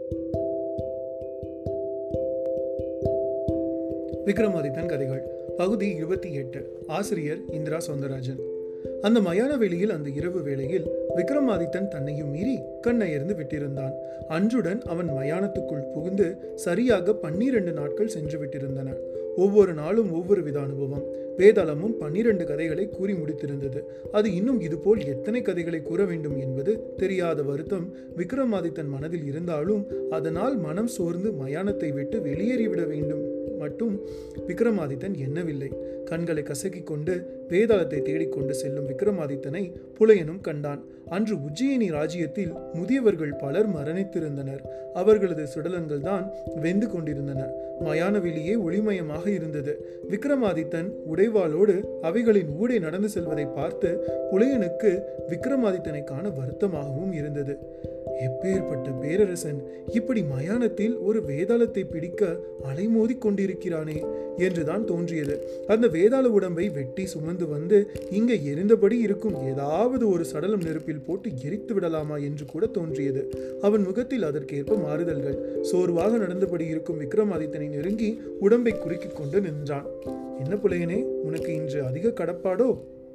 விக்ரமாதித்தன் கதைகள் பகுதி இருபத்தி எட்டு ஆசிரியர் இந்திரா சௌந்தரராஜன் அந்த மயான வெளியில் அந்த இரவு வேளையில் விக்ரமாதித்தன் தன்னையும் மீறி கண்ணயர்ந்து விட்டிருந்தான் அன்றுடன் அவன் மயானத்துக்குள் புகுந்து சரியாக பன்னிரண்டு நாட்கள் சென்று விட்டிருந்தன ஒவ்வொரு நாளும் ஒவ்வொரு வித அனுபவம் வேதாளமும் பன்னிரண்டு கதைகளை கூறி முடித்திருந்தது அது இன்னும் இதுபோல் எத்தனை கதைகளை கூற வேண்டும் என்பது தெரியாத வருத்தம் விக்ரமாதித்தன் மனதில் இருந்தாலும் அதனால் மனம் சோர்ந்து மயானத்தை விட்டு வெளியேறிவிட வேண்டும் மட்டும் விக்ரமாதித்தன் எண்ணவில்லை கண்களை கசக்கிக் கொண்டு வேதாளத்தை தேடிக்கொண்டு செல்லும் விக்ரமாதித்தனை புலையனும் கண்டான் அன்று உஜ்ஜயினி ராஜ்யத்தில் முதியவர்கள் பலர் மரணித்திருந்தனர் அவர்களது சுடலங்கள் தான் வெந்து கொண்டிருந்தன மயான வெளியே ஒளிமயமாக இருந்தது விக்ரமாதித்தன் உடைவாளோடு அவைகளின் ஊடே நடந்து செல்வதை பார்த்து புலையனுக்கு விக்ரமாதித்தனை காண வருத்தமாகவும் இருந்தது எப்பேற்பட்ட பேரரசன் இப்படி மயானத்தில் ஒரு வேதாளத்தை பிடிக்க அலைமோதிக் கொண்டிருக்கிறானே என்றுதான் தோன்றியது அந்த வேதாள உடம்பை வெட்டி சுமந்து வந்து இங்கே எரிந்தபடி இருக்கும் ஏதாவது ஒரு சடலம் நெருப்பில் போட்டு எரித்து விடலாமா என்று கூட தோன்றியது அவன் முகத்தில் அதற்கேற்ப மாறுதல்கள் சோர்வாக நடந்தபடி இருக்கும் விக்ரமாதித்தனை நெருங்கி உடம்பை குறுக்கிக் கொண்டு நின்றான் என்ன புலையனே உனக்கு இன்று அதிக கடப்பாடோ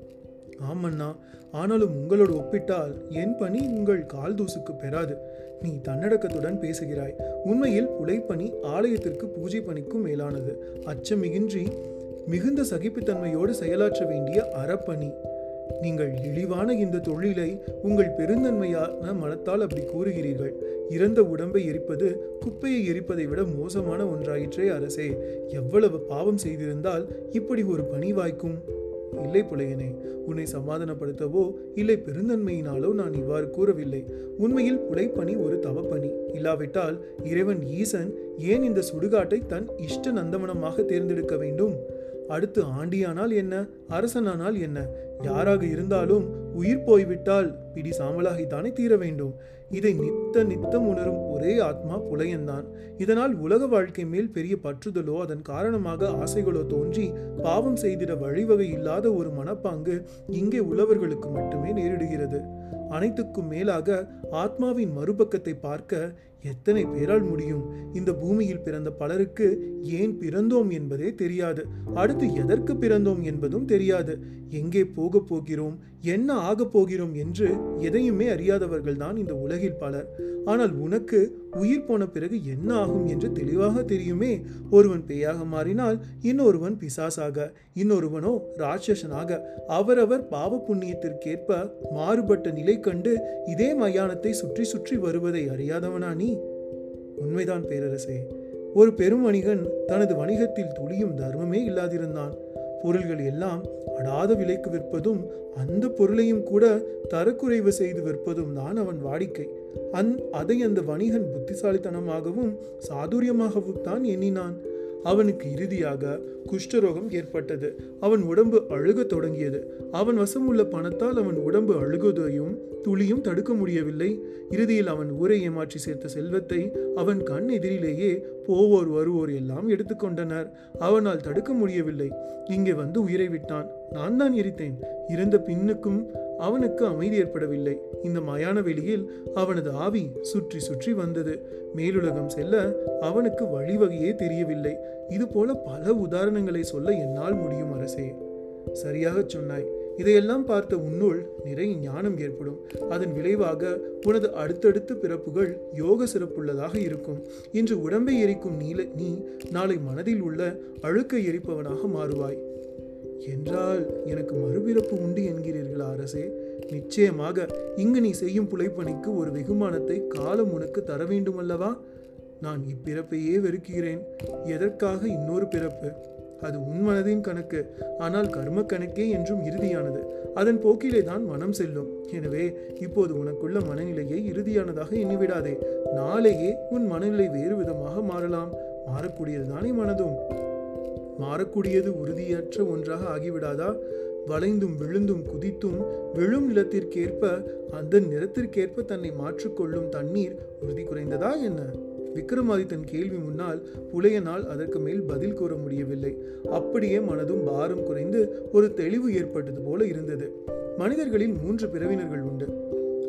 ஆமண்ணா ஆனாலும் உங்களோடு ஒப்பிட்டால் என் பணி உங்கள் கால் தூசுக்கு பெறாது நீ தன்னடக்கத்துடன் பேசுகிறாய் உண்மையில் புலைப்பணி ஆலயத்திற்கு பூஜை பணிக்கும் மேலானது அச்சமிகின்றி மிகுந்த சகிப்புத்தன்மையோடு செயலாற்ற வேண்டிய அறப்பணி நீங்கள் இழிவான இந்த தொழிலை உங்கள் பெருந்தன்மையான மனத்தால் அப்படி கூறுகிறீர்கள் இறந்த உடம்பை எரிப்பது குப்பையை எரிப்பதை விட மோசமான ஒன்றாயிற்றே அரசே எவ்வளவு பாவம் செய்திருந்தால் இப்படி ஒரு பணி வாய்க்கும் இல்லை புலையனே உன்னை சமாதானப்படுத்தவோ இல்லை பெருந்தன்மையினாலோ நான் இவ்வாறு கூறவில்லை உண்மையில் புலைப்பணி ஒரு தவப்பணி இல்லாவிட்டால் இறைவன் ஈசன் ஏன் இந்த சுடுகாட்டை தன் இஷ்ட நந்தவனமாக தேர்ந்தெடுக்க வேண்டும் அடுத்து ஆண்டியானால் என்ன அரசனானால் என்ன யாராக இருந்தாலும் உயிர் போய்விட்டால் பிடி சாம்பலாகித்தானே தீர வேண்டும் இதை நித்த நித்தம் உணரும் ஒரே ஆத்மா புலையன்தான் இதனால் உலக வாழ்க்கை மேல் பெரிய பற்றுதலோ அதன் காரணமாக ஆசைகளோ தோன்றி பாவம் செய்திட வழிவகை இல்லாத ஒரு மனப்பாங்கு இங்கே உள்ளவர்களுக்கு மட்டுமே நேரிடுகிறது அனைத்துக்கும் மேலாக ஆத்மாவின் மறுபக்கத்தை பார்க்க எத்தனை பேரால் முடியும் இந்த பூமியில் பிறந்த பலருக்கு ஏன் பிறந்தோம் என்பதே தெரியாது அடுத்து எதற்கு பிறந்தோம் என்பதும் தெரியாது எங்கே போகப் போகிறோம் என்ன ஆகப் போகிறோம் என்று எதையுமே அறியாதவர்கள் தான் இந்த உலகில் பலர் ஆனால் உனக்கு உயிர் போன பிறகு என்ன ஆகும் என்று தெளிவாக தெரியுமே ஒருவன் பேயாக மாறினால் இன்னொருவன் பிசாசாக இன்னொருவனோ ராட்சசனாக அவரவர் பாவ புண்ணியத்திற்கேற்ப மாறுபட்ட நிலை கண்டு இதே மயானத்தை சுற்றி சுற்றி வருவதை அறியாதவனா நீ உண்மைதான் பேரரசே ஒரு பெரும் வணிகன் தனது வணிகத்தில் துளியும் தர்மமே இல்லாதிருந்தான் பொருள்கள் எல்லாம் அடாத விலைக்கு விற்பதும் அந்த பொருளையும் கூட தரக்குறைவு செய்து விற்பதும் தான் அவன் வாடிக்கை அந் அதை அந்த வணிகன் புத்திசாலித்தனமாகவும் சாதுரியமாகவும் தான் எண்ணினான் அவனுக்கு இறுதியாக குஷ்டரோகம் ஏற்பட்டது அவன் உடம்பு அழுகத் தொடங்கியது அவன் வசம் உள்ள பணத்தால் அவன் உடம்பு அழுகுவதையும் துளியும் தடுக்க முடியவில்லை இறுதியில் அவன் ஊரை ஏமாற்றி சேர்த்த செல்வத்தை அவன் கண் எதிரிலேயே போவோர் வருவோர் எல்லாம் எடுத்துக்கொண்டனர் அவனால் தடுக்க முடியவில்லை இங்கே வந்து உயிரை விட்டான் நான் தான் எரித்தேன் இறந்த பின்னுக்கும் அவனுக்கு அமைதி ஏற்படவில்லை இந்த மயான வெளியில் அவனது ஆவி சுற்றி சுற்றி வந்தது மேலுலகம் செல்ல அவனுக்கு வழிவகையே தெரியவில்லை இது போல பல உதாரணங்களை சொல்ல என்னால் முடியும் அரசே சரியாகச் சொன்னாய் இதையெல்லாம் பார்த்த உன்னுள் நிறைய ஞானம் ஏற்படும் அதன் விளைவாக உனது அடுத்தடுத்த பிறப்புகள் யோக சிறப்புள்ளதாக இருக்கும் இன்று உடம்பை எரிக்கும் நீல நீ நாளை மனதில் உள்ள அழுக்கை எரிப்பவனாக மாறுவாய் என்றால் எனக்கு மறுபிறப்பு உண்டு என்கிறீர்களா அரசே நிச்சயமாக இங்கு நீ செய்யும் புலைப்பணிக்கு ஒரு வெகுமானத்தை காலம் உனக்கு தர வேண்டுமல்லவா நான் இப்பிறப்பையே வெறுக்கிறேன் எதற்காக இன்னொரு பிறப்பு அது உன் மனதின் கணக்கு ஆனால் கர்ம கணக்கே என்றும் இறுதியானது அதன் போக்கிலே தான் மனம் செல்லும் எனவே இப்போது உனக்குள்ள மனநிலையை இறுதியானதாக எண்ணிவிடாதே நாளையே உன் மனநிலை வேறு விதமாக மாறலாம் மாறக்கூடியதுதானே மனதும் மாறக்கூடியது உறுதியற்ற ஒன்றாக ஆகிவிடாதா வளைந்தும் விழுந்தும் குதித்தும் விழும் நிலத்திற்கேற்ப அந்த நிறத்திற்கேற்ப தன்னை மாற்றிக்கொள்ளும் தண்ணீர் உறுதி குறைந்ததா என்ன விக்ரமாதித்தன் கேள்வி முன்னால் புலையனால் அதற்கு மேல் பதில் கூற முடியவில்லை அப்படியே மனதும் பாரம் குறைந்து ஒரு தெளிவு ஏற்பட்டது போல இருந்தது மனிதர்களில் மூன்று பிறவினர்கள் உண்டு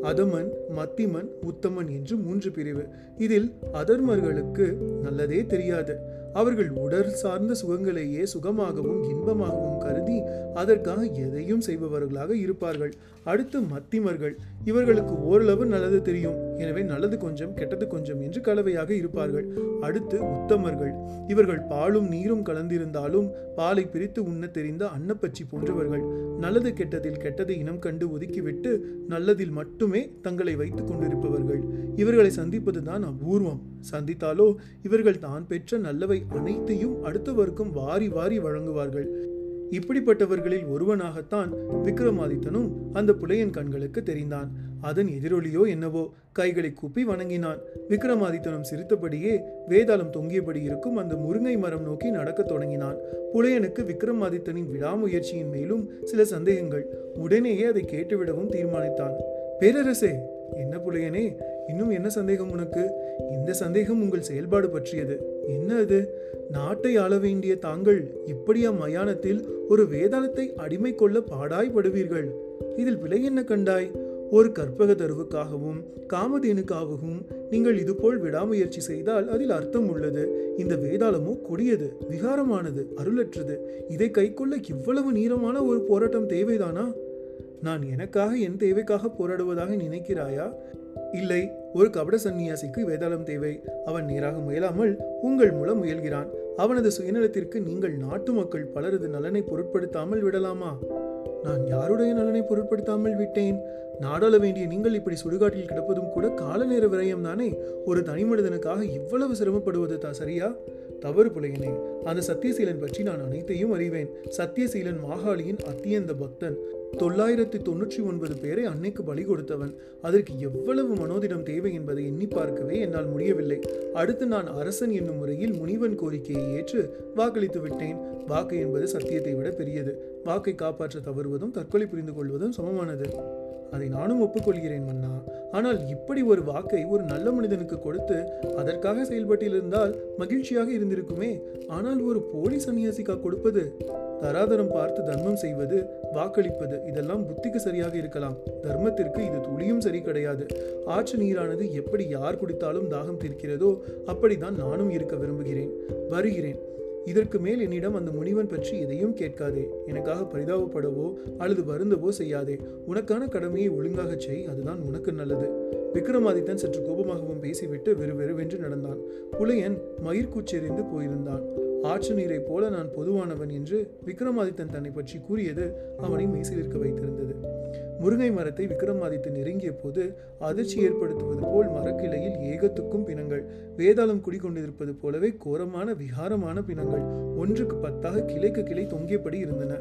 அதமன் மத்திமன் உத்தமன் என்று மூன்று பிரிவு இதில் அதர்மர்களுக்கு நல்லதே தெரியாது அவர்கள் உடல் சார்ந்த சுகங்களையே சுகமாகவும் இன்பமாகவும் கருதி அதற்காக எதையும் செய்பவர்களாக இருப்பார்கள் அடுத்து மத்திமர்கள் இவர்களுக்கு ஓரளவு நல்லது தெரியும் எனவே நல்லது கொஞ்சம் கெட்டது கொஞ்சம் என்று கலவையாக இருப்பார்கள் அடுத்து உத்தமர்கள் இவர்கள் பாலும் நீரும் கலந்திருந்தாலும் பாலை பிரித்து உண்ண தெரிந்த அன்னப்பச்சி போன்றவர்கள் நல்லது கெட்டதில் கெட்டதை இனம் கண்டு ஒதுக்கிவிட்டு நல்லதில் மட்டுமே தங்களை வைத்துக் கொண்டிருப்பவர்கள் இவர்களை சந்திப்பதுதான் அபூர்வம் சந்தித்தாலோ இவர்கள் தான் பெற்ற நல்லவை அனைத்தையும் அடுத்தவருக்கும் வாரி வாரி வழங்குவார்கள் இப்படிப்பட்டவர்களில் ஒருவனாகத்தான் விக்ரமாதித்தனும் அந்த புலையன் கண்களுக்கு தெரிந்தான் அதன் எதிரொலியோ என்னவோ கைகளை கூப்பி வணங்கினான் விக்ரமாதித்தனும் சிரித்தபடியே வேதாளம் தொங்கியபடி இருக்கும் அந்த முருங்கை மரம் நோக்கி நடக்கத் தொடங்கினான் புலையனுக்கு விக்ரமாதித்தனின் விடாமுயற்சியின் மேலும் சில சந்தேகங்கள் உடனேயே அதை கேட்டுவிடவும் தீர்மானித்தான் பேரரசே என்ன புலையனே இன்னும் என்ன சந்தேகம் உனக்கு இந்த சந்தேகம் உங்கள் செயல்பாடு பற்றியது என்ன அது நாட்டை ஆள வேண்டிய தாங்கள் இப்படியா மயானத்தில் ஒரு வேதாளத்தை அடிமை கொள்ள பாடாய்படுவீர்கள் இதில் விலை என்ன கண்டாய் ஒரு கற்பக தருவுக்காகவும் காமதேனுக்காகவும் நீங்கள் இதுபோல் விடாமுயற்சி செய்தால் அதில் அர்த்தம் உள்ளது இந்த வேதாளமோ கொடியது விகாரமானது அருளற்றது இதை கைக்கொள்ள இவ்வளவு நீளமான ஒரு போராட்டம் தேவைதானா நான் எனக்காக என் தேவைக்காக போராடுவதாக நினைக்கிறாயா இல்லை ஒரு கபட சந்நியாசிக்கு வேதாளம் தேவை அவன் நேராக முயலாமல் உங்கள் மூலம் முயல்கிறான் அவனது சுயநலத்திற்கு நீங்கள் நாட்டு மக்கள் பலரது நலனை பொருட்படுத்தாமல் விடலாமா நான் யாருடைய நலனை பொருட்படுத்தாமல் விட்டேன் நாடாள வேண்டிய நீங்கள் இப்படி சுடுகாட்டில் கிடப்பதும் கூட கால நேர விரயம் தானே ஒரு தனி மனிதனுக்காக இவ்வளவு சிரமப்படுவது தான் சரியா தவறு புலையனே அந்த சத்தியசீலன் பற்றி நான் அனைத்தையும் அறிவேன் சத்தியசீலன் மாகாளியின் அத்தியந்த பக்தன் தொள்ளாயிரத்தி தொண்ணூற்றி ஒன்பது பேரை அன்னைக்கு பலி கொடுத்தவன் அதற்கு எவ்வளவு மனோதிடம் தேவை என்பதை எண்ணி பார்க்கவே என்னால் முடியவில்லை அடுத்து நான் அரசன் என்னும் முறையில் முனிவன் கோரிக்கையை ஏற்று வாக்களித்து விட்டேன் வாக்கு என்பது சத்தியத்தை விட பெரியது வாக்கை காப்பாற்ற தவறுவதும் தற்கொலை புரிந்து கொள்வதும் சமமானது அதை நானும் ஒப்புக்கொள்கிறேன் மன்னா ஆனால் இப்படி ஒரு வாக்கை ஒரு நல்ல மனிதனுக்கு கொடுத்து அதற்காக செயல்பட்டிருந்தால் மகிழ்ச்சியாக இருந்திருக்குமே ஆனால் ஒரு போலி சன்னியாசிக்கா கொடுப்பது தராதரம் பார்த்து தர்மம் செய்வது வாக்களிப்பது இதெல்லாம் புத்திக்கு சரியாக இருக்கலாம் தர்மத்திற்கு இது துளியும் சரி கிடையாது ஆற்று நீரானது எப்படி யார் குடித்தாலும் தாகம் தீர்க்கிறதோ அப்படிதான் நானும் இருக்க விரும்புகிறேன் வருகிறேன் இதற்கு மேல் என்னிடம் அந்த முனிவன் பற்றி எதையும் கேட்காதே எனக்காக பரிதாபப்படவோ அல்லது வருந்தவோ செய்யாதே உனக்கான கடமையை ஒழுங்காகச் செய் அதுதான் உனக்கு நல்லது விக்ரமாதித்தன் சற்று கோபமாகவும் பேசிவிட்டு வெறுவெறுவென்று நடந்தான் புலையன் மயிர்கூச்செறிந்து போயிருந்தான் ஆற்று நீரைப் போல நான் பொதுவானவன் என்று விக்ரமாதித்தன் தன்னை பற்றி கூறியது அவனை மெய்சிலிருக்க வைத்திருந்தது முருங்கை மரத்தை விக்ரமாதித்தன் நெருங்கிய போது அதிர்ச்சி ஏற்படுத்துவது போல் மரக்கிளையில் ஏகத்துக்கும் பிணங்கள் வேதாளம் குடிகொண்டிருப்பது போலவே கோரமான விகாரமான பிணங்கள் ஒன்றுக்கு பத்தாக கிளைக்கு கிளை தொங்கியபடி இருந்தன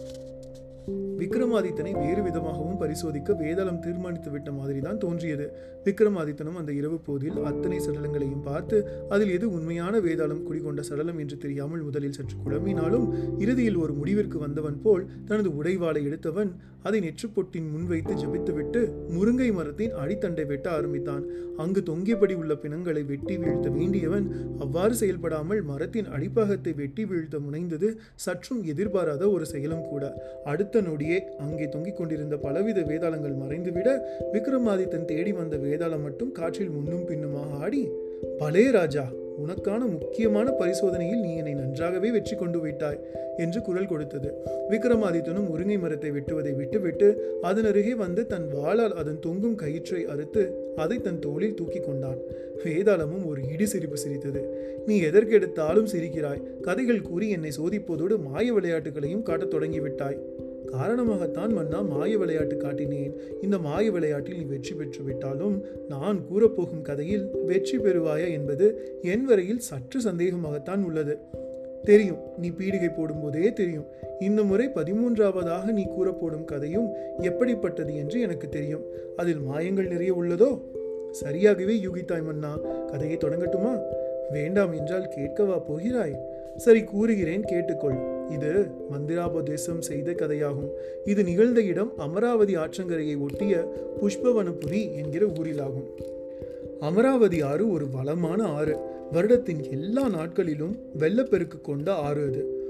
விக்ரமாதித்தனை வேறு விதமாகவும் பரிசோதிக்க வேதாளம் தீர்மானித்து விட்ட மாதிரிதான் தோன்றியது விக்ரமாதித்தனும் அந்த இரவு போதில் அத்தனை சடலங்களையும் பார்த்து அதில் எது உண்மையான வேதாளம் குடிகொண்ட சடலம் என்று தெரியாமல் முதலில் சற்று குழம்பினாலும் இறுதியில் ஒரு முடிவிற்கு வந்தவன் போல் தனது உடைவாளை எடுத்தவன் அதை நெற்றுப்பொட்டின் முன் வைத்து ஜபித்துவிட்டு முருங்கை மரத்தின் அடித்தண்டை வெட்ட ஆரம்பித்தான் அங்கு தொங்கியபடி உள்ள பிணங்களை வெட்டி வீழ்த்த வேண்டியவன் அவ்வாறு செயல்படாமல் மரத்தின் அடிப்பாகத்தை வெட்டி வீழ்த்த முனைந்தது சற்றும் எதிர்பாராத ஒரு செயலும் கூட அடுத்த நொடியே அங்கே தொங்கிக் கொண்டிருந்த பலவித வேதாளங்கள் மறைந்துவிட விக்ரமாதித்தன் தேடி வந்த வேதாளம் மட்டும் காற்றில் முன்னும் பின்னுமாக ஆடி பலே ராஜா உனக்கான முக்கியமான பரிசோதனையில் நீ என்னை நன்றாகவே வெற்றி கொண்டு விட்டாய் என்று குரல் கொடுத்தது விக்ரமாதித்தனும் முருங்கை மரத்தை வெட்டுவதை விட்டுவிட்டு அதன் அருகே வந்து தன் வாளால் அதன் தொங்கும் கயிற்றை அறுத்து அதை தன் தோளில் தூக்கி கொண்டான் வேதாளமும் ஒரு இடி சிரிப்பு சிரித்தது நீ எதற்கெடுத்தாலும் சிரிக்கிறாய் கதைகள் கூறி என்னை சோதிப்பதோடு மாய விளையாட்டுகளையும் காட்டத் தொடங்கிவிட்டாய் காரணமாகத்தான் மன்னா மாய விளையாட்டு காட்டினேன் இந்த மாய விளையாட்டில் நீ வெற்றி பெற்று விட்டாலும் நான் கூறப்போகும் கதையில் வெற்றி பெறுவாயா என்பது என் வரையில் சற்று சந்தேகமாகத்தான் உள்ளது தெரியும் நீ பீடிகை போடும்போதே தெரியும் இந்த முறை பதிமூன்றாவதாக நீ கூறப்போடும் கதையும் எப்படிப்பட்டது என்று எனக்கு தெரியும் அதில் மாயங்கள் நிறைய உள்ளதோ சரியாகவே யூகித்தாய் மன்னா கதையை தொடங்கட்டுமா வேண்டாம் என்றால் கேட்கவா போகிறாய் சரி கூறுகிறேன் கேட்டுக்கொள் இது மந்திராபதேசம் செய்த கதையாகும் இது நிகழ்ந்த இடம் அமராவதி ஆற்றங்கரையை ஒட்டிய புஷ்பவனபுரி என்கிற ஊரிலாகும் அமராவதி ஆறு ஒரு வளமான ஆறு வருடத்தின் எல்லா நாட்களிலும் வெள்ளப்பெருக்கு கொண்ட ஆறு அது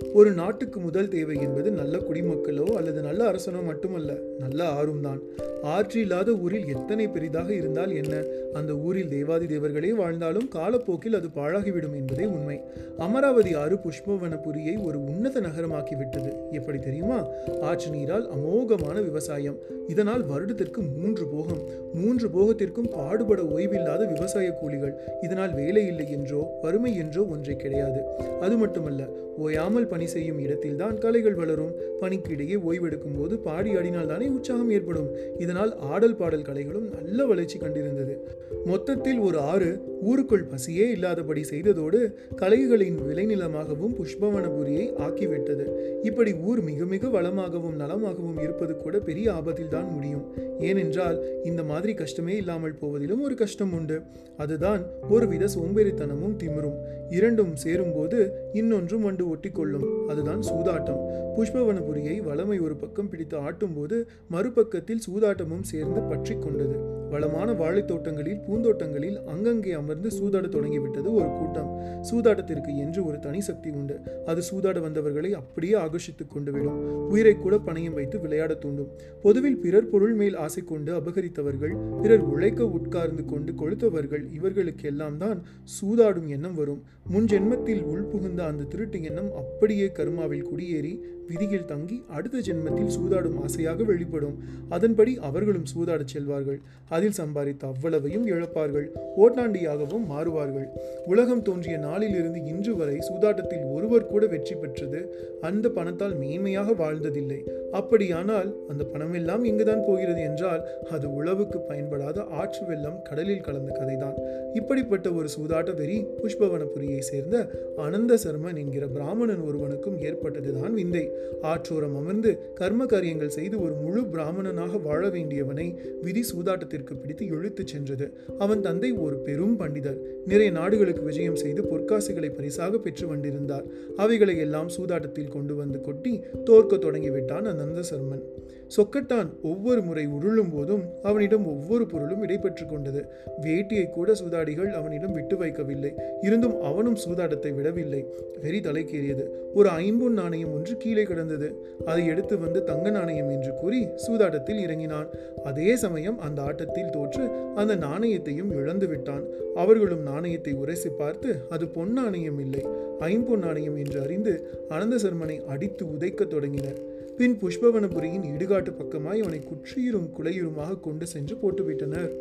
ஒரு நாட்டுக்கு முதல் தேவை என்பது நல்ல குடிமக்களோ அல்லது நல்ல அரசனோ மட்டுமல்ல நல்ல ஆறும் தான் ஆற்று இல்லாத ஊரில் எத்தனை பெரிதாக இருந்தால் என்ன அந்த ஊரில் தேவாதி தேவர்களே வாழ்ந்தாலும் காலப்போக்கில் அது பாழாகிவிடும் என்பதே உண்மை அமராவதி ஆறு புஷ்பவனபுரியை ஒரு உன்னத நகரமாக்கி விட்டது எப்படி தெரியுமா ஆற்று நீரால் அமோகமான விவசாயம் இதனால் வருடத்திற்கு மூன்று போகம் மூன்று போகத்திற்கும் பாடுபட ஓய்வில்லாத விவசாய கூலிகள் இதனால் வேலை இல்லை என்றோ வறுமை என்றோ ஒன்றை கிடையாது அது மட்டுமல்ல ஓயாமல் பணி செய்யும் இடத்தில்தான் கலைகள் வளரும் பணிக்கு இடையே ஓய்வெடுக்கும் போது பாடி ஆடினால் தானே உற்சாகம் ஏற்படும் இதனால் ஆடல் பாடல் கலைகளும் நல்ல வளர்ச்சி கண்டிருந்தது மொத்தத்தில் ஒரு ஆறு ஊருக்குள் பசியே இல்லாதபடி செய்ததோடு கலைகளின் விளைநிலமாகவும் புஷ்பவனபுரியை ஆக்கிவிட்டது இப்படி ஊர் மிக மிக வளமாகவும் நலமாகவும் இருப்பது கூட பெரிய ஆபத்தில் தான் முடியும் ஏனென்றால் இந்த மாதிரி கஷ்டமே இல்லாமல் போவதிலும் ஒரு கஷ்டம் உண்டு அதுதான் ஒருவித சோம்பேறித்தனமும் திமிரும் இரண்டும் சேரும்போது இன்னொன்றும் வண்டு ஒட்டிக்கொள்ளும் அதுதான் சூதாட்டம் புஷ்பவனபுரியை வளமை ஒரு பக்கம் பிடித்து ஆட்டும்போது மறுபக்கத்தில் சூதாட்டமும் சேர்ந்து பற்றி கொண்டது வளமான வாழைத் தோட்டங்களில் பூந்தோட்டங்களில் அங்கங்கே அமர்ந்து சூதாட தொடங்கிவிட்டது ஒரு கூட்டம் சூதாட்டத்திற்கு என்று ஒரு தனி சக்தி உண்டு அது சூதாட வந்தவர்களை அப்படியே ஆகர்ஷித்துக் கொண்டு விடும் உயிரை கூட பணையம் வைத்து விளையாட தூண்டும் பொதுவில் பிறர் பொருள் மேல் ஆசை கொண்டு அபகரித்தவர்கள் பிறர் உழைக்க உட்கார்ந்து கொண்டு கொளுத்தவர்கள் இவர்களுக்கு எல்லாம் தான் சூதாடும் எண்ணம் வரும் முன் ஜென்மத்தில் உள்புகுந்த அந்த திருட்டு எண்ணம் அப்படியே கர்மாவில் குடியேறி விதியில் தங்கி அடுத்த ஜென்மத்தில் சூதாடும் ஆசையாக வெளிப்படும் அதன்படி அவர்களும் சூதாடச் செல்வார்கள் அதில் சம்பாதித்த அவ்வளவையும் இழப்பார்கள் ஓட்டாண்டியாகவும் மாறுவார்கள் உலகம் தோன்றிய நாளிலிருந்து இன்று வரை சூதாட்டத்தில் ஒருவர் கூட வெற்றி பெற்றது அந்த பணத்தால் மேன்மையாக வாழ்ந்ததில்லை அப்படியானால் அந்த பணமெல்லாம் இங்குதான் போகிறது என்றால் அது உழவுக்கு பயன்படாத ஆற்று வெள்ளம் கடலில் கலந்த கதைதான் இப்படிப்பட்ட ஒரு சூதாட்ட வெறி புஷ்பவனபுரியை சேர்ந்த அனந்த சர்மன் என்கிற பிராமணன் ஒருவனுக்கும் ஏற்பட்டதுதான் விந்தை ஆற்றோரம் அமர்ந்து கர்ம காரியங்கள் செய்து ஒரு முழு பிராமணனாக வாழ வேண்டியவனை விதி சூதாட்டத்திற்கு பிடித்து இழுத்துச் சென்றது அவன் தந்தை ஒரு பெரும் பண்டிதர் நிறைய நாடுகளுக்கு விஜயம் செய்து பொற்காசுகளை பரிசாக பெற்று வந்திருந்தார் அவைகளை எல்லாம் சூதாட்டத்தில் கொண்டு வந்து கொட்டி தோற்க தொடங்கிவிட்டான் அனந்த சர்மன் சொக்கட்டான் ஒவ்வொரு முறை உருளும் போதும் அவனிடம் ஒவ்வொரு பொருளும் இடைபெற்று கொண்டது வேட்டியை கூட சூதாடிகள் அவனிடம் விட்டு வைக்கவில்லை இருந்தும் அவனும் சூதாட்டத்தை விடவில்லை வெறி தலைக்கேறியது ஒரு ஐம்பொன் நாணயம் ஒன்று கீழே கிடந்தது அதை எடுத்து வந்து தங்க நாணயம் என்று கூறி சூதாட்டத்தில் இறங்கினான் அதே சமயம் அந்த ஆட்டத்தில் தோற்று அந்த நாணயத்தையும் இழந்து விட்டான் அவர்களும் நாணயத்தை உரைசி பார்த்து அது பொன் நாணயம் இல்லை ஐம்பொன் நாணயம் என்று அறிந்து அனந்த சர்மனை அடித்து உதைக்கத் தொடங்கினர் பின் புஷ்பவனபுரியின் இடுகாட்டு பக்கமாய் அவனை குற்றியுரும் குலையுருமாக கொண்டு சென்று போட்டுவிட்டனர்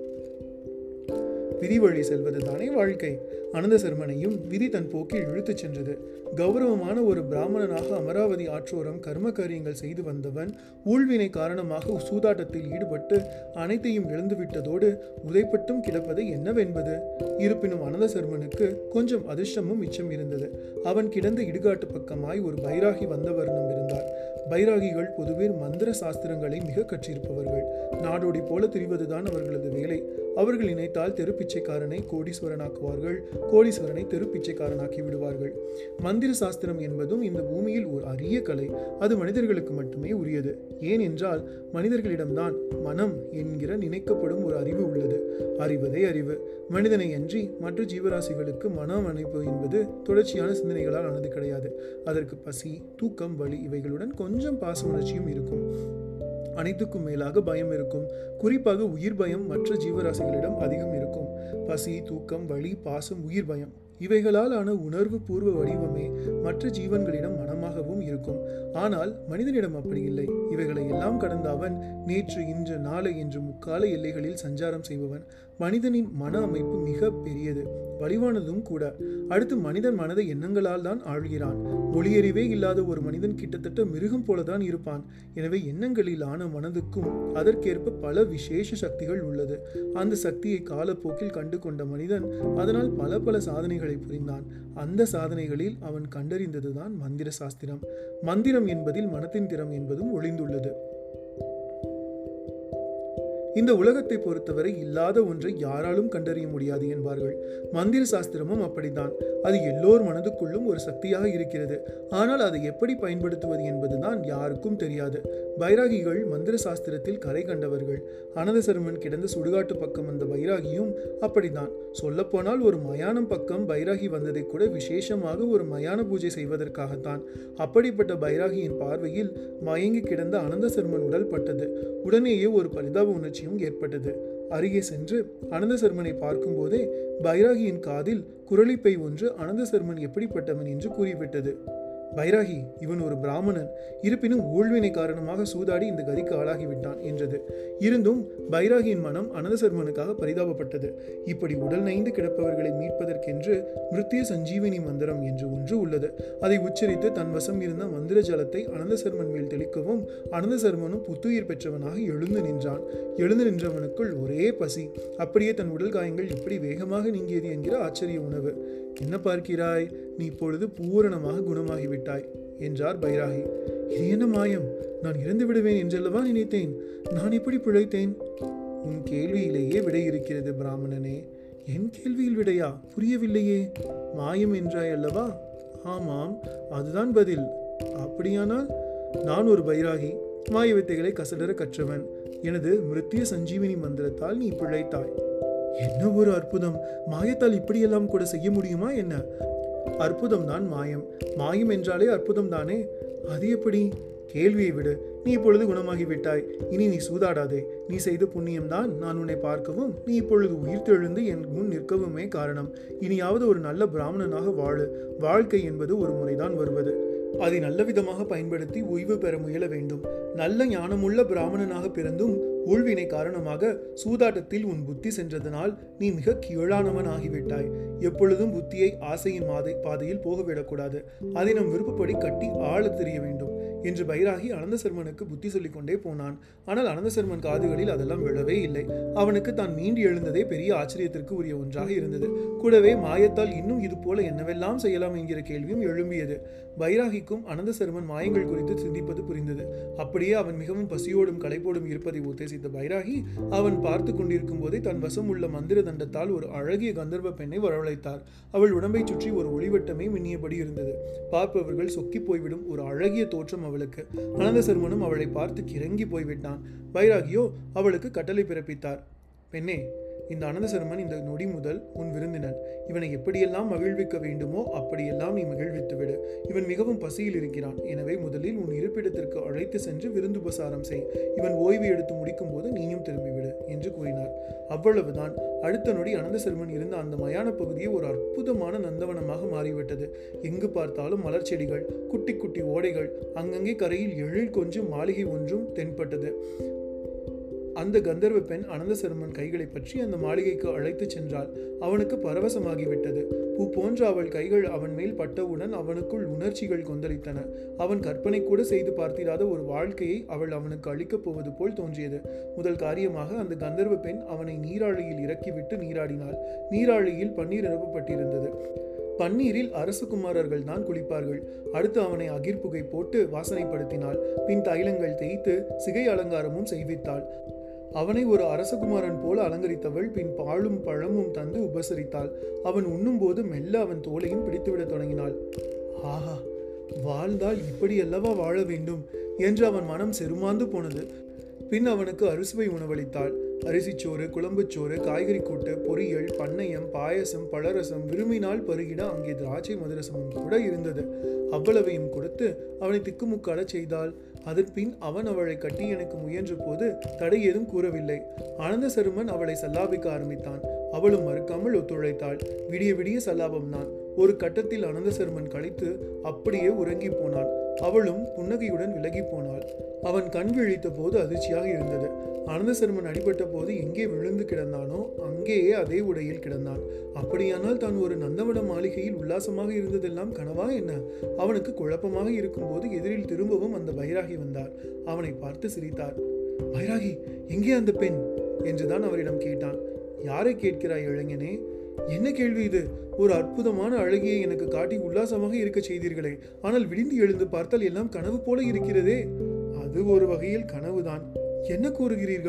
விதி வழி செல்வதுதானே வாழ்க்கை அனந்த சர்மனையும் விதி தன் போக்கில் இழுத்துச் சென்றது கௌரவமான ஒரு பிராமணனாக அமராவதி ஆற்றோரம் கர்ம காரியங்கள் செய்து வந்தவன் ஊழ்வினை காரணமாக சூதாட்டத்தில் ஈடுபட்டு அனைத்தையும் இழந்துவிட்டதோடு உதைப்பட்டும் கிடப்பது என்னவென்பது இருப்பினும் அனந்த சர்மனுக்கு கொஞ்சம் அதிர்ஷ்டமும் மிச்சம் இருந்தது அவன் கிடந்த இடுகாட்டு பக்கமாய் ஒரு பைராகி வந்தவர்ணம் இருந்தார் பைராகிகள் பொதுவே மந்திர சாஸ்திரங்களை மிக கற்றிருப்பவர்கள் நாடோடி போல திரிவதுதான் அவர்களது வேலை அவர்கள் நினைத்தால் தெருப்பிச்சைக்காரனை கோடீஸ்வரனாக்குவார்கள் கோடீஸ்வரனை தெருப்பிச்சைக்காரனாக்கி விடுவார்கள் மந்திர சாஸ்திரம் என்பதும் இந்த பூமியில் ஒரு அரிய கலை அது மனிதர்களுக்கு மட்டுமே உரியது ஏனென்றால் மனிதர்களிடம்தான் மனம் என்கிற நினைக்கப்படும் ஒரு அறிவு உள்ளது அறிவதே அறிவு மனிதனை அன்றி மற்ற ஜீவராசிகளுக்கு மனம் அமைப்பு என்பது தொடர்ச்சியான சிந்தனைகளால் ஆனது கிடையாது அதற்கு பசி தூக்கம் வலி இவைகளுடன் கொஞ்சம் பாச உணர்ச்சியும் இருக்கும் அனைத்துக்கும் மேலாக பயம் இருக்கும் குறிப்பாக உயிர் பயம் மற்ற ஜீவராசிகளிடம் அதிகம் இருக்கும் பசி தூக்கம் வலி பாசம் உயிர் பயம் இவைகளால் ஆன உணர்வு பூர்வ வடிவமே மற்ற ஜீவன்களிடம் மனமாகவும் இருக்கும் ஆனால் மனிதனிடம் அப்படி இல்லை இவைகளை எல்லாம் கடந்த அவன் நேற்று இன்று நாளை என்று முக்கால எல்லைகளில் சஞ்சாரம் செய்பவன் மனிதனின் மன அமைப்பு மிக பெரியது வலிவானதும் கூட அடுத்து மனிதன் மனதை எண்ணங்களால் தான் ஆழ்கிறான் மொழியறிவே இல்லாத ஒரு மனிதன் கிட்டத்தட்ட மிருகம் போலதான் இருப்பான் எனவே எண்ணங்களில் ஆன மனதுக்கும் அதற்கேற்ப பல விசேஷ சக்திகள் உள்ளது அந்த சக்தியை காலப்போக்கில் கண்டு கொண்ட மனிதன் அதனால் பல பல சாதனைகளை புரிந்தான் அந்த சாதனைகளில் அவன் கண்டறிந்ததுதான் மந்திர சாஸ்திரம் மந்திரம் என்பதில் மனத்தின் திறம் என்பதும் ஒளிந்துள்ளது இந்த உலகத்தை பொறுத்தவரை இல்லாத ஒன்றை யாராலும் கண்டறிய முடியாது என்பார்கள் மந்திர சாஸ்திரமும் அப்படித்தான் அது எல்லோர் மனதுக்குள்ளும் ஒரு சக்தியாக இருக்கிறது ஆனால் அதை எப்படி பயன்படுத்துவது என்பதுதான் யாருக்கும் தெரியாது பைராகிகள் மந்திர சாஸ்திரத்தில் கரை கண்டவர்கள் அனந்தசர்மன் கிடந்த சுடுகாட்டு பக்கம் வந்த பைராகியும் அப்படித்தான் சொல்லப்போனால் ஒரு மயானம் பக்கம் பைராகி வந்ததை கூட விசேஷமாக ஒரு மயான பூஜை செய்வதற்காகத்தான் அப்படிப்பட்ட பைராகியின் பார்வையில் மயங்கி கிடந்த அனந்தசர்மன் உடல் பட்டது உடனேயே ஒரு பரிதாப உணர்ச்சியும் ஏற்பட்டது அருகே சென்று அனந்தசர்மனை பார்க்கும்போதே பைராகியின் காதில் குரலிப்பை ஒன்று அனந்தசர்மன் எப்படிப்பட்டவன் என்று கூறிவிட்டது பைராகி இவன் ஒரு பிராமணன் இருப்பினும் ஊழ்வினை காரணமாக சூதாடி இந்த கதிக்கு ஆளாகிவிட்டான் என்றது இருந்தும் பைராகியின் மனம் அனந்தசர்மனுக்காக பரிதாபப்பட்டது இப்படி உடல் நைந்து கிடப்பவர்களை மீட்பதற்கென்று மிருத்திய சஞ்சீவினி மந்திரம் என்று ஒன்று உள்ளது அதை உச்சரித்து தன் வசம் இருந்த மந்திர ஜலத்தை அனந்தசர்மன் மேல் தெளிக்கவும் அனந்தசர்மனும் புத்துயிர் பெற்றவனாக எழுந்து நின்றான் எழுந்து நின்றவனுக்குள் ஒரே பசி அப்படியே தன் உடல் காயங்கள் எப்படி வேகமாக நீங்கியது என்கிற ஆச்சரிய உணவு என்ன பார்க்கிறாய் நீ இப்பொழுது பூரணமாக குணமாகிவிட்டாய் என்றார் பைராகி இது என்ன மாயம் நான் இறந்து விடுவேன் என்றல்லவா நினைத்தேன் நான் எப்படி பிழைத்தேன் உன் கேள்வியிலேயே விடை இருக்கிறது பிராமணனே என் கேள்வியில் விடையா புரியவில்லையே மாயம் என்றாய் அல்லவா ஆமாம் அதுதான் பதில் அப்படியானால் நான் ஒரு பைராகி மாய வித்தைகளை கசடர கற்றவன் எனது மிருத்திய சஞ்சீவினி மந்திரத்தால் நீ பிழைத்தாய் என்ன ஒரு அற்புதம் மாயத்தால் இப்படியெல்லாம் கூட செய்ய முடியுமா என்ன அற்புதம் தான் மாயம் மாயம் என்றாலே அற்புதம் தானே அது எப்படி கேள்வியை விடு நீ இப்பொழுது குணமாகி விட்டாய் இனி நீ சூதாடாதே நீ செய்த புண்ணியம்தான் நான் உன்னை பார்க்கவும் நீ இப்பொழுது உயிர்த்தெழுந்து என் முன் நிற்கவுமே காரணம் இனியாவது ஒரு நல்ல பிராமணனாக வாழு வாழ்க்கை என்பது ஒரு முறைதான் வருவது அதை நல்ல விதமாக பயன்படுத்தி ஓய்வு பெற முயல வேண்டும் நல்ல ஞானமுள்ள பிராமணனாக பிறந்தும் ஊழ்வினை காரணமாக சூதாட்டத்தில் உன் புத்தி சென்றதனால் நீ மிக கீழானவன் ஆகிவிட்டாய் எப்பொழுதும் புத்தியை ஆசையின் மாதை பாதையில் போக விடக்கூடாது அதை நம் விருப்பப்படி கட்டி ஆள தெரிய வேண்டும் என்று பைராகி அனந்தசர்மனுக்கு புத்தி சொல்லிக் கொண்டே போனான் ஆனால் அனந்தசர்மன் காதுகளில் அதெல்லாம் விழவே இல்லை அவனுக்கு தான் மீண்டு எழுந்ததே பெரிய ஆச்சரியத்திற்கு உரிய ஒன்றாக இருந்தது கூடவே மாயத்தால் இன்னும் இது போல என்னவெல்லாம் செய்யலாம் என்கிற கேள்வியும் எழும்பியது பைராகிக்கும் அனந்தசர்மன் மாயங்கள் குறித்து சிந்திப்பது புரிந்தது அப்படியே அவன் மிகவும் பசியோடும் களைப்போடும் இருப்பதை உத்தேசித்த பைராகி அவன் பார்த்து கொண்டிருக்கும் போதே தன் வசம் உள்ள மந்திர தண்டத்தால் ஒரு அழகிய கந்தர்வ பெண்ணை வரவழைத்தார் அவள் உடம்பைச் சுற்றி ஒரு ஒளிவட்டமே மின்னியபடி இருந்தது பார்ப்பவர்கள் சொக்கி போய்விடும் ஒரு அழகிய தோற்றம் அவளுக்கு அனந்தசர்மனும் அவளை பார்த்து கிறங்கி போய்விட்டான் பைராகியோ அவளுக்கு கட்டளை பிறப்பித்தார் பெண்ணே இந்த அனந்தசர்மன் இந்த நொடி முதல் உன் விருந்தினன் இவனை எப்படியெல்லாம் மகிழ்விக்க வேண்டுமோ அப்படியெல்லாம் நீ மகிழ்வித்து விடு இவன் மிகவும் பசியில் இருக்கிறான் எனவே முதலில் உன் இருப்பிடத்திற்கு அழைத்து சென்று விருந்துபசாரம் செய் இவன் ஓய்வு எடுத்து முடிக்கும் போது நீயும் திரும்பிவிடு என்று கூறினார் அவ்வளவுதான் அடுத்த நொடி அனந்தசர்மன் இருந்த அந்த மயான பகுதியே ஒரு அற்புதமான நந்தவனமாக மாறிவிட்டது எங்கு பார்த்தாலும் மலர் செடிகள் குட்டி குட்டி ஓடைகள் அங்கங்கே கரையில் எழில் கொஞ்சம் மாளிகை ஒன்றும் தென்பட்டது அந்த கந்தர்வ பெண் அனந்தசர்மன் கைகளை பற்றி அந்த மாளிகைக்கு அழைத்துச் சென்றாள் அவனுக்கு பரவசமாகிவிட்டது பூ போன்ற அவள் கைகள் அவன் மேல் பட்டவுடன் அவனுக்குள் உணர்ச்சிகள் கொந்தளித்தன அவன் கற்பனை கூட செய்து பார்த்திராத ஒரு வாழ்க்கையை அவள் அவனுக்கு அளிக்கப் போவது போல் தோன்றியது முதல் காரியமாக அந்த கந்தர்வ பெண் அவனை நீராழியில் இறக்கிவிட்டு நீராடினாள் நீராழியில் பன்னீர் நிரப்பப்பட்டிருந்தது பன்னீரில் அரசகுமாரர்கள் தான் குளிப்பார்கள் அடுத்து அவனை அகிர்புகை போட்டு வாசனைப்படுத்தினாள் பின் தைலங்கள் தேய்த்து சிகை அலங்காரமும் செய்வித்தாள் அவனை ஒரு அரசகுமாரன் போல அலங்கரித்தவள் பின் பாலும் பழமும் தந்து உபசரித்தாள் அவன் உண்ணும்போது மெல்ல அவன் தோலையும் பிடித்துவிடத் தொடங்கினாள் ஆஹா வாழ்ந்தால் இப்படி அல்லவா வாழ வேண்டும் என்று அவன் மனம் செருமாந்து போனது பின் அவனுக்கு அறுசுவை உணவளித்தாள் அரிசிச்சோறு குழம்புச்சோறு காய்கறி கூட்டு பொரியல் பண்ணையம் பாயசம் பழரசம் விரும்பினால் பருகிட அங்கே திராட்சை மதுரசமும் கூட இருந்தது அவ்வளவையும் கொடுத்து அவனை திக்குமுக்காடச் செய்தாள் அதன் பின் அவன் அவளை கட்டி எனக்கு முயன்ற போது தடை ஏதும் கூறவில்லை ஆனந்த சருமன் அவளை சல்லாபிக்க ஆரம்பித்தான் அவளும் மறுக்காமல் ஒத்துழைத்தாள் விடிய விடிய சல்லாபம் தான் ஒரு கட்டத்தில் அனந்தசர்மன் கழித்து அப்படியே உறங்கி போனான் அவளும் புன்னகையுடன் விலகி போனாள் அவன் கண் விழித்த போது அதிர்ச்சியாக இருந்தது அனந்தசர்மன் அடிபட்ட போது எங்கே விழுந்து கிடந்தானோ அங்கேயே அதே உடையில் கிடந்தான் அப்படியானால் தான் ஒரு நந்தவன மாளிகையில் உல்லாசமாக இருந்ததெல்லாம் கனவா என்ன அவனுக்கு குழப்பமாக இருக்கும்போது எதிரில் திரும்பவும் அந்த பைராகி வந்தார் அவனை பார்த்து சிரித்தார் பைராகி எங்கே அந்த பெண் என்றுதான் அவரிடம் கேட்டான் யாரை கேட்கிறாய் இளைஞனே என்ன கேள்வி இது ஒரு அற்புதமான அழகியை எனக்கு காட்டி உல்லாசமாக இருக்க செய்தீர்களே ஆனால் விடிந்து எழுந்து பார்த்தால் எல்லாம் கனவு போல இருக்கிறதே அது ஒரு வகையில் கனவுதான் என்ன கூறுகிறீர்கள்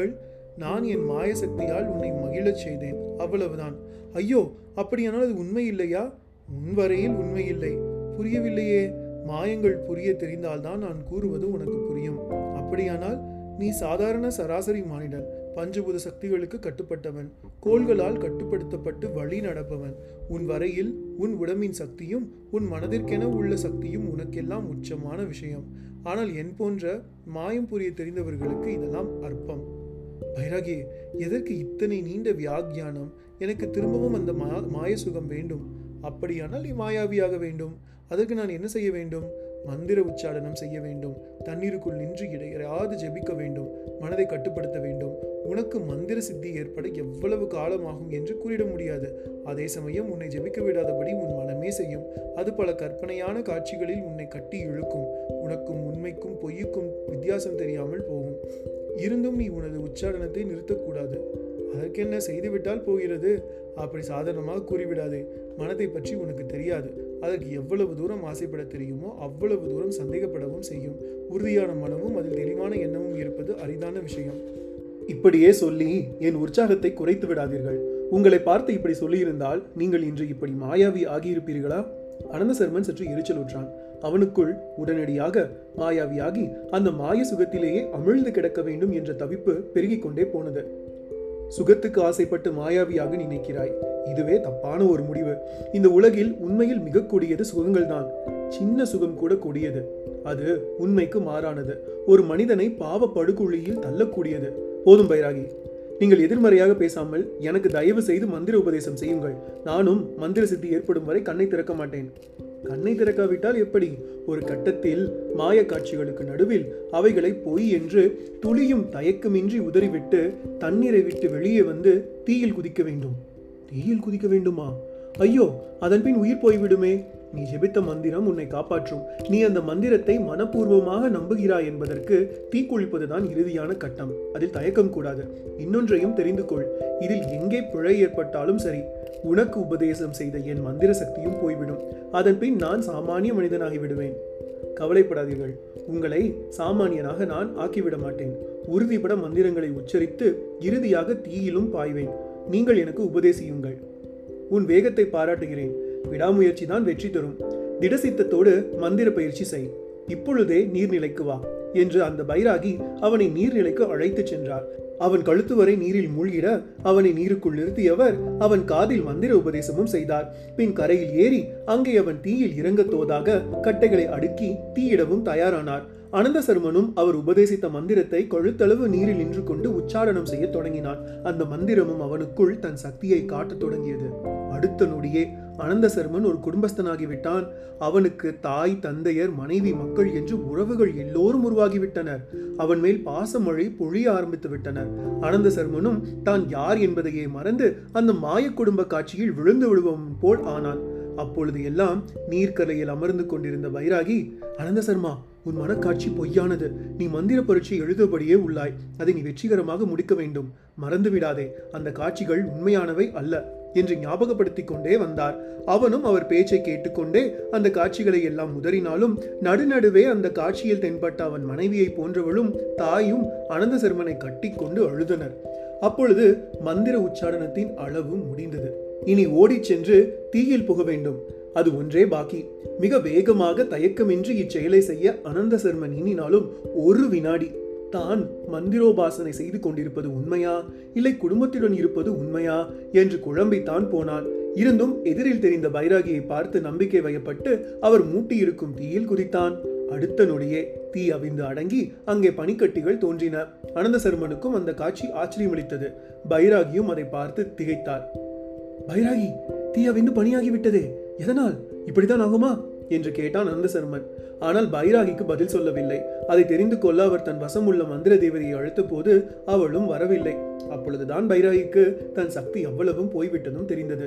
நான் என் மாய சக்தியால் உன்னை மகிழச் செய்தேன் அவ்வளவுதான் ஐயோ அப்படியானால் அது உண்மை இல்லையா உன் வரையில் உண்மை இல்லை புரியவில்லையே மாயங்கள் புரிய தெரிந்தால்தான் நான் கூறுவது உனக்கு புரியும் அப்படியானால் நீ சாதாரண சராசரி மானிடன் பஞ்சபூத சக்திகளுக்கு கட்டுப்பட்டவன் கோள்களால் கட்டுப்படுத்தப்பட்டு வழி நடப்பவன் உன் வரையில் உன் உடம்பின் சக்தியும் உன் மனதிற்கென உள்ள சக்தியும் உனக்கெல்லாம் உச்சமான விஷயம் ஆனால் என் போன்ற மாயம் புரிய தெரிந்தவர்களுக்கு இதெல்லாம் அற்பம் பைராகி எதற்கு இத்தனை நீண்ட வியாக்கியானம் எனக்கு திரும்பவும் அந்த மா மாய சுகம் வேண்டும் அப்படியானால் நீ மாயாவியாக வேண்டும் அதற்கு நான் என்ன செய்ய வேண்டும் மந்திர உச்சாடனம் செய்ய வேண்டும் தண்ணீருக்குள் நின்று இடையறாது ஜெபிக்க வேண்டும் மனதை கட்டுப்படுத்த வேண்டும் உனக்கு மந்திர சித்தி ஏற்பட எவ்வளவு காலமாகும் என்று கூறிட முடியாது அதே சமயம் உன்னை ஜெபிக்க விடாதபடி உன் மனமே செய்யும் அது பல கற்பனையான காட்சிகளில் உன்னை கட்டி இழுக்கும் உனக்கும் உண்மைக்கும் பொய்யுக்கும் வித்தியாசம் தெரியாமல் போகும் இருந்தும் நீ உனது உச்சாரணத்தை நிறுத்தக்கூடாது அதற்கென்ன செய்துவிட்டால் போகிறது அப்படி சாதாரணமாக கூறிவிடாதே மனதை பற்றி உனக்கு தெரியாது அதற்கு எவ்வளவு தூரம் ஆசைப்பட தெரியுமோ அவ்வளவு தூரம் சந்தேகப்படவும் செய்யும் உறுதியான மனமும் அதில் தெளிவான எண்ணமும் இருப்பது அரிதான விஷயம் இப்படியே சொல்லி என் உற்சாகத்தை குறைத்து விடாதீர்கள் உங்களை பார்த்து இப்படி சொல்லியிருந்தால் நீங்கள் இன்று இப்படி மாயாவி ஆகியிருப்பீர்களா அனந்த சர்மன் சற்று எரிச்சலுற்றான் அவனுக்குள் உடனடியாக மாயாவியாகி அந்த மாய சுகத்திலேயே அமிழ்ந்து கிடக்க வேண்டும் என்ற தவிப்பு பெருகிக் கொண்டே போனது சுகத்துக்கு ஆசைப்பட்டு மாயாவியாக நினைக்கிறாய் இதுவே தப்பான ஒரு முடிவு இந்த உலகில் உண்மையில் மிக கொடியது சுகங்கள்தான் சின்ன சுகம் கூட கொடியது அது உண்மைக்கு மாறானது ஒரு மனிதனை பாவ படுகுழியில் தள்ளக்கூடியது போதும் பைராகி நீங்கள் எதிர்மறையாக பேசாமல் எனக்கு தயவு செய்து மந்திர உபதேசம் செய்யுங்கள் நானும் மந்திர சித்தி ஏற்படும் வரை கண்ணை திறக்க மாட்டேன் கண்ணை திறக்காவிட்டால் எப்படி ஒரு கட்டத்தில் மாய காட்சிகளுக்கு நடுவில் அவைகளை பொய் என்று துளியும் தயக்கமின்றி உதறிவிட்டு தண்ணீரை விட்டு வெளியே வந்து தீயில் குதிக்க வேண்டும் தீயில் குதிக்க வேண்டுமா ஐயோ அதன் பின் உயிர் போய்விடுமே நீ ஜெபித்த மந்திரம் உன்னை காப்பாற்றும் நீ அந்த மந்திரத்தை மனப்பூர்வமாக நம்புகிறாய் என்பதற்கு தீக்குளிப்பதுதான் இறுதியான கட்டம் அதில் தயக்கம் கூடாது இன்னொன்றையும் தெரிந்து கொள் இதில் எங்கே பிழை ஏற்பட்டாலும் சரி உனக்கு உபதேசம் செய்த என் மந்திர சக்தியும் போய்விடும் அதன் பின் நான் சாமானிய மனிதனாகி விடுவேன் கவலைப்படாதீர்கள் உங்களை சாமானியனாக நான் ஆக்கிவிட மாட்டேன் உறுதிபட மந்திரங்களை உச்சரித்து இறுதியாக தீயிலும் பாய்வேன் நீங்கள் எனக்கு உபதேசியுங்கள் உன் வேகத்தை பாராட்டுகிறேன் விடாமுயற்சி தான் வெற்றி தரும் திடசித்தத்தோடு மந்திர பயிற்சி செய் இப்பொழுதே நீர்நிலைக்கு வா என்று அந்த பைராகி அவனை நீர்நிலைக்கு அழைத்துச் சென்றார் அவன் கழுத்து வரை நீரில் மூழ்கிட அவனை நீருக்குள் நிறுத்தியவர் அவன் காதில் மந்திர உபதேசமும் செய்தார் பின் கரையில் ஏறி அங்கே அவன் தீயில் இறங்கத் தோதாக கட்டைகளை அடுக்கி தீயிடவும் தயாரானார் அனந்த சர்மனும் அவர் உபதேசித்த மந்திரத்தை கழுத்தளவு நீரில் நின்று கொண்டு உச்சாரணம் செய்ய தொடங்கினான் அந்த மந்திரமும் அவனுக்குள் தன் சக்தியை காட்டத் தொடங்கியது அடுத்த நொடியே அனந்த சர்மன் ஒரு குடும்பஸ்தனாகிவிட்டான் அவனுக்கு தாய் தந்தையர் மனைவி மக்கள் என்று உறவுகள் எல்லோரும் உருவாகிவிட்டனர் அவன் மேல் பாசமழை பொழிய ஆரம்பித்து விட்டனர் அனந்த சர்மனும் தான் யார் என்பதையே மறந்து அந்த மாய குடும்ப காட்சியில் விழுந்து விடுவன் போல் ஆனான் அப்பொழுது எல்லாம் நீர்க்கரையில் அமர்ந்து கொண்டிருந்த வைராகி அனந்த சர்மா உன் மனக்காட்சி பொய்யானது நீ மந்திர பரீட்சை எழுதபடியே உள்ளாய் அதை நீ வெற்றிகரமாக முடிக்க வேண்டும் மறந்து விடாதே அந்த காட்சிகள் உண்மையானவை அல்ல என்று ஞாபகப்படுத்திக் கொண்டே வந்தார் அவனும் அவர் பேச்சை கேட்டுக்கொண்டே அந்த காட்சிகளை எல்லாம் உதறினாலும் நடுநடுவே அந்த காட்சியில் தென்பட்ட அவன் மனைவியை போன்றவளும் தாயும் அனந்த சர்மனை கட்டிக்கொண்டு அழுதனர் அப்பொழுது மந்திர உச்சாரணத்தின் அளவு முடிந்தது இனி ஓடிச் சென்று தீயில் புக வேண்டும் அது ஒன்றே பாக்கி மிக வேகமாக தயக்கமின்றி இச்செயலை செய்ய அனந்த சர்மன் எண்ணினாலும் ஒரு வினாடி தான் மந்திரோபாசனை செய்து கொண்டிருப்பது உண்மையா இல்லை குடும்பத்துடன் இருப்பது உண்மையா என்று குழம்பித்தான் போனான் இருந்தும் எதிரில் தெரிந்த பைராகியை பார்த்து நம்பிக்கை வயப்பட்டு அவர் மூட்டியிருக்கும் தீயில் குதித்தான் அடுத்த நொடியே தீ அவிந்து அடங்கி அங்கே பனிக்கட்டிகள் தோன்றின அனந்த சர்மனுக்கும் அந்த காட்சி ஆச்சரியமளித்தது பைராகியும் அதை பார்த்து திகைத்தார் பைராகி தீ அவிந்து பணியாகி விட்டதே எதனால் இப்படித்தான் ஆகுமா என்று கேட்டான் அனந்தசர்மன் ஆனால் பைராகிக்கு பதில் சொல்லவில்லை அதை தெரிந்து கொள்ள அவர் தன் வசம் உள்ள மந்திர தேவதையை அழைத்த போது அவளும் வரவில்லை அப்பொழுதுதான் பைராகிக்கு தன் சக்தி எவ்வளவும் போய்விட்டதும் தெரிந்தது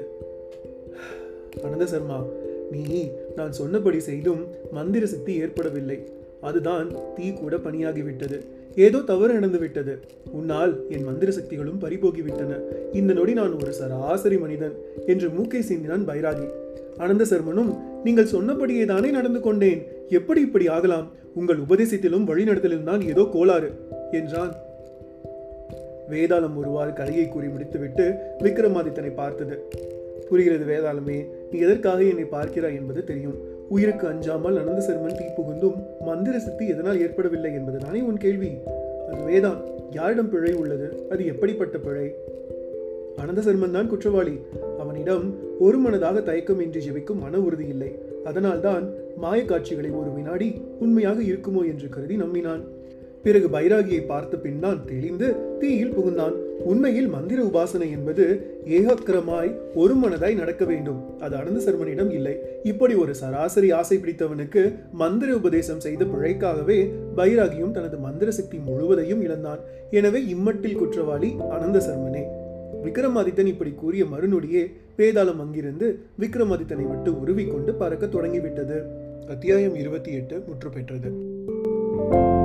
அனந்த சர்மா நீ நான் சொன்னபடி செய்தும் மந்திர சக்தி ஏற்படவில்லை அதுதான் தீ கூட பணியாகிவிட்டது ஏதோ தவறு நடந்து விட்டது உன்னால் என் மந்திர சக்திகளும் பறிபோகிவிட்டன இந்த நொடி நான் ஒரு சராசரி மனிதன் என்று மூக்கை சீந்தினான் பைராகி அனந்த சர்மனும் நீங்கள் சொன்னபடியே தானே நடந்து கொண்டேன் எப்படி இப்படி ஆகலாம் உங்கள் உபதேசத்திலும் வழிநடத்தலிலும் தான் ஏதோ கோளாறு என்றான் வேதாளம் ஒருவாறு கதையை கூறி முடித்துவிட்டு விக்ரமாதித்தனை பார்த்தது புரிகிறது வேதாளமே நீ எதற்காக என்னை பார்க்கிறாய் என்பது தெரியும் உயிருக்கு அஞ்சாமல் அனந்த சர்மன் தீ புகுந்தும் மந்திர சித்தி எதனால் ஏற்படவில்லை என்பதுதானே உன் கேள்வி அது வேதான் யாரிடம் பிழை உள்ளது அது எப்படிப்பட்ட பிழை அனந்த சர்மன் தான் குற்றவாளி அவனிடம் ஒரு மனதாக தயக்கமின்றி ஜெபிக்கும் மன உறுதி இல்லை அதனால்தான் மாயக்காட்சிகளை ஒரு வினாடி உண்மையாக இருக்குமோ என்று கருதி நம்பினான் பிறகு பைராகியை பார்த்த பின்தான் தெளிந்து தீயில் புகுந்தான் உண்மையில் மந்திர உபாசனை என்பது ஏகக்கிரமாய் ஒரு மனதாய் நடக்க வேண்டும் அது அனந்த சர்மனிடம் இல்லை இப்படி ஒரு சராசரி ஆசை பிடித்தவனுக்கு மந்திர உபதேசம் செய்த பிழைக்காகவே பைராகியும் தனது மந்திர சக்தி முழுவதையும் இழந்தான் எனவே இம்மட்டில் குற்றவாளி அனந்த சர்மனே விக்ரமாதித்தன் இப்படி கூறிய மறுநொடியே வேதாளம் அங்கிருந்து விக்ரமாதித்தனை விட்டு உருவிக்கொண்டு பறக்க தொடங்கிவிட்டது அத்தியாயம் இருபத்தி எட்டு முற்று பெற்றது